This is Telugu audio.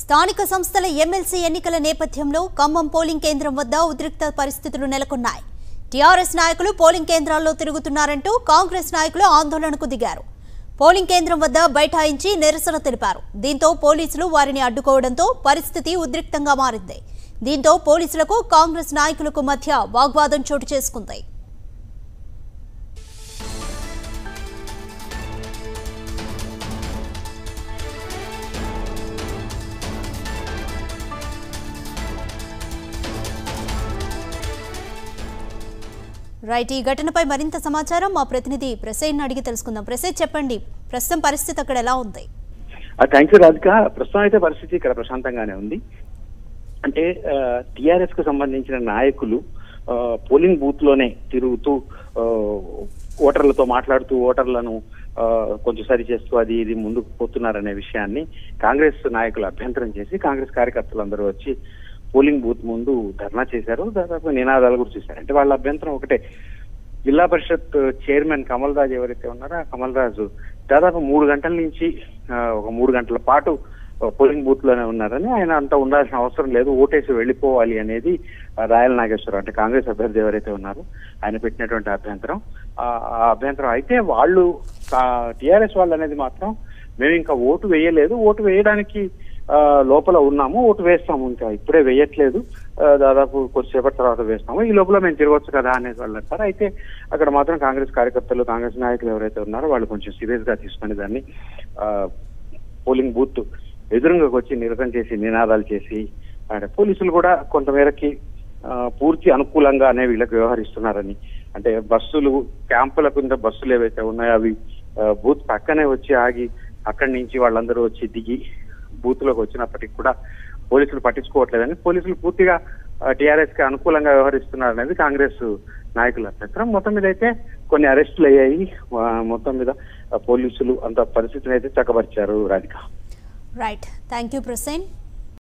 స్థానిక సంస్థల ఎమ్మెల్సీ ఎన్నికల నేపథ్యంలో ఖమ్మం పోలింగ్ కేంద్రం వద్ద ఉద్రిక్త పరిస్థితులు నెలకొన్నాయి టీఆర్ఎస్ నాయకులు పోలింగ్ కేంద్రాల్లో తిరుగుతున్నారంటూ కాంగ్రెస్ నాయకులు ఆందోళనకు దిగారు పోలింగ్ కేంద్రం వద్ద బైఠాయించి నిరసన తెలిపారు దీంతో పోలీసులు వారిని అడ్డుకోవడంతో పరిస్థితి ఉద్రిక్తంగా మారింది దీంతో పోలీసులకు కాంగ్రెస్ నాయకులకు మధ్య వాగ్వాదం చోటు చేసుకుంది రైట్ ఈ ఘటనపై మరింత సమాచారం మా ప్రతినిధి ప్రసేన్ అడిగి తెలుసుకుందాం ప్రసేద్ చెప్పండి ప్రస్తుతం పరిస్థితి అక్కడ ఎలా ఉంది థ్యాంక్ యూ రాధిక ప్రస్తుతం అయితే పరిస్థితి ఇక్కడ ప్రశాంతంగానే ఉంది అంటే టిఆర్ఎస్ కు సంబంధించిన నాయకులు ఆ, పోలింగ్ బూత్ లోనే తిరుగుతూ ఆ, ఓటర్లతో మాట్లాడుతూ ఓటర్లను ఆ, కొంచెం సరి చేస్తూ అది ఇది ముందుకు పోతున్నారనే విషయాన్ని కాంగ్రెస్ నాయకులు అభ్యంతరం చేసి కాంగ్రెస్ కార్యకర్తలందరూ వచ్చి పోలింగ్ బూత్ ముందు ధర్నా చేశారు దాదాపు నినాదాలు కూడా చేశారు అంటే వాళ్ళ అభ్యంతరం ఒకటే జిల్లా పరిషత్ చైర్మన్ కమల్ రాజు ఎవరైతే ఉన్నారో ఆ కమల్ రాజు దాదాపు మూడు గంటల నుంచి ఆ, ఒక మూడు గంటల పాటు పోలింగ్ బూత్ లోనే ఉన్నారని ఆయన అంత ఉండాల్సిన అవసరం లేదు ఓటేసి వెళ్ళిపోవాలి అనేది ఆ, రాయల నాగేశ్వరరావు అంటే కాంగ్రెస్ అభ్యర్థి ఎవరైతే ఉన్నారో ఆయన పెట్టినటువంటి అభ్యంతరం ఆ ఆ అభ్యంతరం అయితే వాళ్ళు టిఆర్ఎస్ వాళ్ళు అనేది మాత్రం మేము ఇంకా ఓటు వేయలేదు ఓటు వేయడానికి ఆ, లోపల ఉన్నాము ఓటు వేస్తాము ఇంకా ఇప్పుడే వేయట్లేదు ఆ, దాదాపు కొద్దిసేపటి తర్వాత వేస్తాము ఈ లోపల మేము తిరగొచ్చు కదా అనేది వాళ్ళు అంటారు అయితే అక్కడ మాత్రం కాంగ్రెస్ కార్యకర్తలు కాంగ్రెస్ నాయకులు ఎవరైతే ఉన్నారో వాళ్ళు కొంచెం సీరియస్ గా తీసుకుని దాన్ని ఆ, పోలింగ్ బూత్ ఎదురుగా వచ్చి నిరసన చేసి నినాదాలు చేసి అంటే పోలీసులు కూడా కొంతమేరకి ఆ, పూర్తి అనుకూలంగా అనే వీళ్ళకి వ్యవహరిస్తున్నారని అంటే బస్సులు క్యాంపుల కింద బస్సులు ఏవైతే ఉన్నాయో అవి ఆ, బూత్ పక్కనే వచ్చి ఆగి అక్కడి నుంచి వాళ్ళందరూ వచ్చి దిగి బూత్ లోకి వచ్చినప్పటికి కూడా పోలీసులు పట్టించుకోవట్లేదని పోలీసులు పూర్తిగా టిఆర్ఎస్ కి అనుకూలంగా వ్యవహరిస్తున్నారు అనేది కాంగ్రెస్ నాయకుల అభ్యంతరం మొత్తం మీద అయితే కొన్ని అరెస్టులు అయ్యాయి ఆ, మొత్తం మీద ఆ, పోలీసులు అంత పరిస్థితిని అయితే చక్కబరిచారు Radhika right thank you Prasen